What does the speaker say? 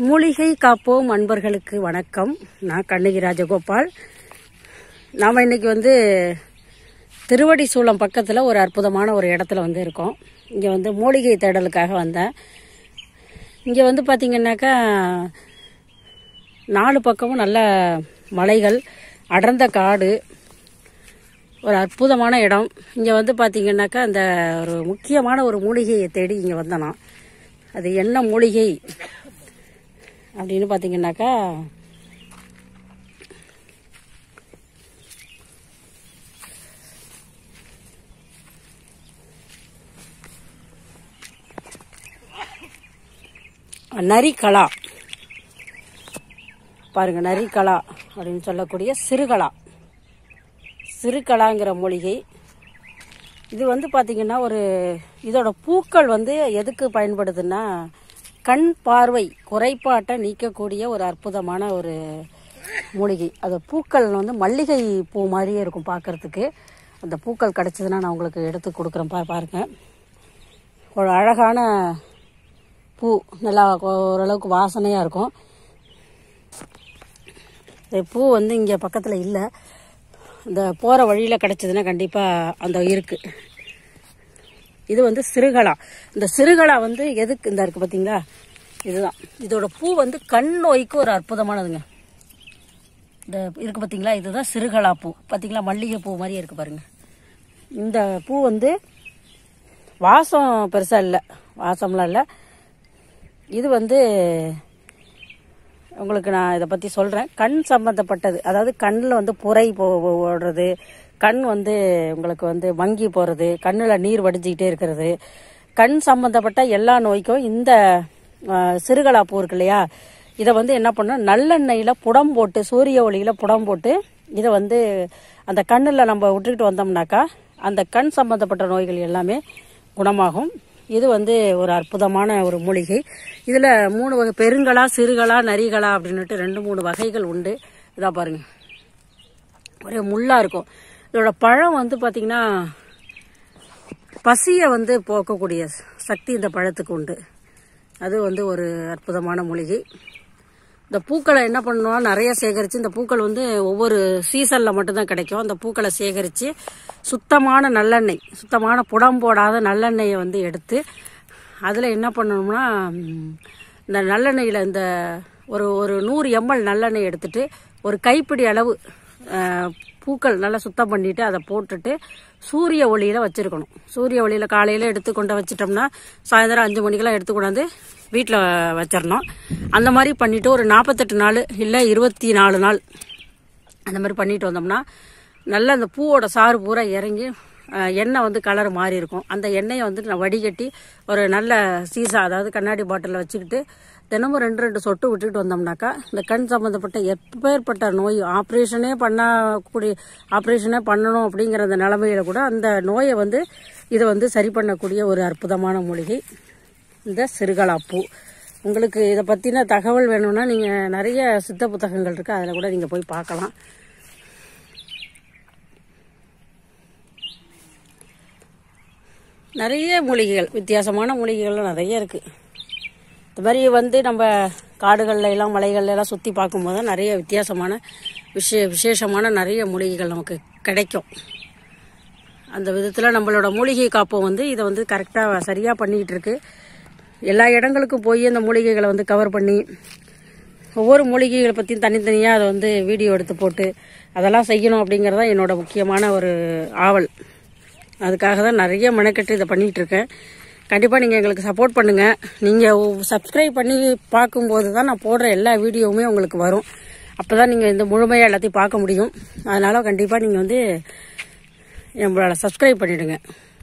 மூலிகை காப்போம் அன்பர்களுக்கு வணக்கம் நான் கண்ணகி ராஜகோபால் நாம் இன்னைக்கு வந்து திருவடி சூளம் பக்கத்தில் ஒரு அற்புதமான ஒரு இடத்துல வந்து இருக்கோம் இங்கே வந்து மூலிகை தேடலுக்காக வந்தேன் இங்கே வந்து பார்த்திங்கன்னாக்கா நாலு பக்கமும் நல்ல மலைகள் அடர்ந்த காடு ஒரு அற்புதமான இடம் இங்கே வந்து பார்த்திங்கன்னாக்கா அந்த ஒரு முக்கியமான ஒரு மூலிகையை தேடி இங்கே வந்தேன் நான் அது என்ன மூலிகை அப்படின்னு பார்த்தீங்கன்னாக்கா நரிகளா பாருங்க நரிகளா அப்படின்னு சொல்லக்கூடிய சிறுகளா சிறுகளாங்கிற மூலிகை இது வந்து பாத்தீங்கன்னா ஒரு இதோட பூக்கள் வந்து எதுக்கு பயன்படுதுன்னா கண் பார்வை குறைபாட்டை நீக்கக்கூடிய ஒரு அற்புதமான ஒரு மூலிகை அது பூக்கள் வந்து மல்லிகை பூ மாதிரியே இருக்கும் பார்க்கறதுக்கு அந்த பூக்கள் கிடைச்சதுன்னா நான் உங்களுக்கு எடுத்து கொடுக்குறேன் பா பாருங்க ஒரு அழகான பூ நல்லா ஓரளவுக்கு வாசனையாக இருக்கும் இந்த பூ வந்து இங்கே பக்கத்தில் இல்லை இந்த போகிற வழியில் கிடச்சதுன்னா கண்டிப்பாக அந்த இருக்கு இது வந்து சிறுகலா இந்த சிறுகலா வந்து எதுக்கு இந்த இருக்கு பார்த்தீங்களா இதுதான் இதோட பூ வந்து கண் நோய்க்கு ஒரு அற்புதமானதுங்க இந்த இருக்கு பார்த்தீங்களா இதுதான் சிறுகலா பூ பார்த்தீங்களா மல்லிகை பூ மாதிரியே இருக்கு பாருங்க இந்த பூ வந்து வாசம் பெருசாக இல்லை வாசம்லாம் இல்லை இது வந்து உங்களுக்கு நான் இதை பற்றி சொல்கிறேன் கண் சம்மந்தப்பட்டது அதாவது கண்ணில் வந்து புரை போ ஓடுறது கண் வந்து உங்களுக்கு வந்து மங்கி போகிறது கண்ணில் நீர் வடிஞ்சிக்கிட்டே இருக்கிறது கண் சம்மந்தப்பட்ட எல்லா நோய்க்கும் இந்த ஆஹ், சிறுகலா பூ இருக்கு இல்லையா இதை வந்து என்ன பண்ணணும் நல்லெண்ணெயில் புடம் போட்டு சூரிய ஒளியில் புடம் போட்டு இதை வந்து அந்த கண்ணில் நம்ம விட்டுக்கிட்டு வந்தோம்னாக்கா அந்த கண் சம்மந்தப்பட்ட நோய்கள் எல்லாமே குணமாகும் இது வந்து ஒரு அற்புதமான ஒரு மூலிகை இதில் மூணு வகை பெருங்களா சிறுகளா நரிகளா அப்படின்னுட்டு ரெண்டு மூணு வகைகள் உண்டு இதா பாருங்க ஒரே முள்ளா இருக்கும் இதோட பழம் வந்து பார்த்தீங்கன்னா பசியை வந்து போக்கக்கூடிய சக்தி இந்த பழத்துக்கு உண்டு அது வந்து ஒரு அற்புதமான மூலிகை இந்த பூக்களை என்ன பண்ணணும் நிறைய சேகரித்து இந்த பூக்கள் வந்து ஒவ்வொரு சீசனில் மட்டும்தான் கிடைக்கும் அந்த பூக்களை சேகரித்து சுத்தமான நல்லெண்ணெய் சுத்தமான புடம் போடாத நல்லெண்ணெயை வந்து எடுத்து அதில் என்ன பண்ணணும்னா ம், இந்த நல்லெண்ணெயில் இந்த ஒரு ஒரு நூறு எம்எல் நல்லெண்ணெய் எடுத்துட்டு ஒரு கைப்பிடி அளவு அஹ், பூக்கள் நல்லா சுத்தம் பண்ணிட்டு அதை போட்டுட்டு சூரிய ஒளியில வச்சிருக்கணும் சூரிய ஒளியில காலையில எடுத்து கொண்டு வச்சிட்டோம்னா சாயந்தரம் அஞ்சு மணிக்கெல்லாம் எடுத்து கொண்டாந்து வீட்டில் வச்சிடணும் அந்த மாதிரி பண்ணிட்டு ஒரு நாற்பத்தெட்டு நாள் இல்லை இருபத்தி நாலு நாள் அந்த மாதிரி பண்ணிட்டு வந்தோம்னா நல்ல அந்த பூவோட சாறு பூரா இறங்கி அஹ், எண்ணெய் வந்து கலர் மாறி இருக்கும் அந்த எண்ணெயை வந்து நான் வடிகட்டி ஒரு நல்ல சீசா அதாவது கண்ணாடி பாட்டிலில் வச்சுக்கிட்டு தினமும் ரெண்டு ரெண்டு சொட்டு விட்டுட்டு வந்தோம்னாக்கா இந்த கண் சம்மந்தப்பட்ட எப்பேற்பட்ட நோய் ஆப்ரேஷனே பண்ணக்கூடிய ஆப்ரேஷனே பண்ணணும் அப்படிங்கிற அந்த நிலமையில கூட அந்த நோயை வந்து இதை வந்து சரி பண்ணக்கூடிய ஒரு அற்புதமான மூலிகை இந்த சிறுகலா பூ உங்களுக்கு இதை பற்றின தகவல் வேணும்னா நீங்கள் நிறைய சித்த புத்தகங்கள் இருக்குது அதில் கூட நீங்கள் போய் பார்க்கலாம் நிறைய மூலிகைகள் வித்தியாசமான மூலிகைகள்லாம் நிறைய இருக்குது இந்த மாதிரி வந்து நம்ம காடுகள்ல எல்லாம் மலைகள்ல எல்லாம் சுற்றி பார்க்கும்போது தான் நிறைய வித்தியாசமான விஷய விசேஷமான நிறைய மூலிகைகள் நமக்கு கிடைக்கும் அந்த விதத்தில் நம்மளோட மூலிகை காப்பம் வந்து இதை வந்து கரெக்டாக சரியாக பண்ணிக்கிட்டு இருக்கு எல்லா இடங்களுக்கும் போய் அந்த மூலிகைகளை வந்து கவர் பண்ணி ஒவ்வொரு மூலிகைகளை பற்றியும் தனித்தனியாக அதை வந்து வீடியோ எடுத்து போட்டு அதெல்லாம் செய்யணும் அப்படிங்கிறது தான் என்னோட முக்கியமான ஒரு ஆவல் அதுக்காக தான் நிறைய மெனக்கெட்டு இதை பண்ணிகிட்டு இருக்கேன் கண்டிப்பாக நீங்கள் எங்களுக்கு சப்போர்ட் பண்ணுங்கள் நீங்கள் சப்ஸ்கிரைப் பண்ணி பார்க்கும்போது தான் நான் போடுற எல்லா வீடியோவுமே உங்களுக்கு வரும் அப்போ தான் நீங்கள் இந்த முழுமையாக எல்லாத்தையும் பார்க்க முடியும் அதனால் கண்டிப்பாக நீங்கள் வந்து நம்மளோட சப்ஸ்கிரைப் பண்ணிவிடுங்க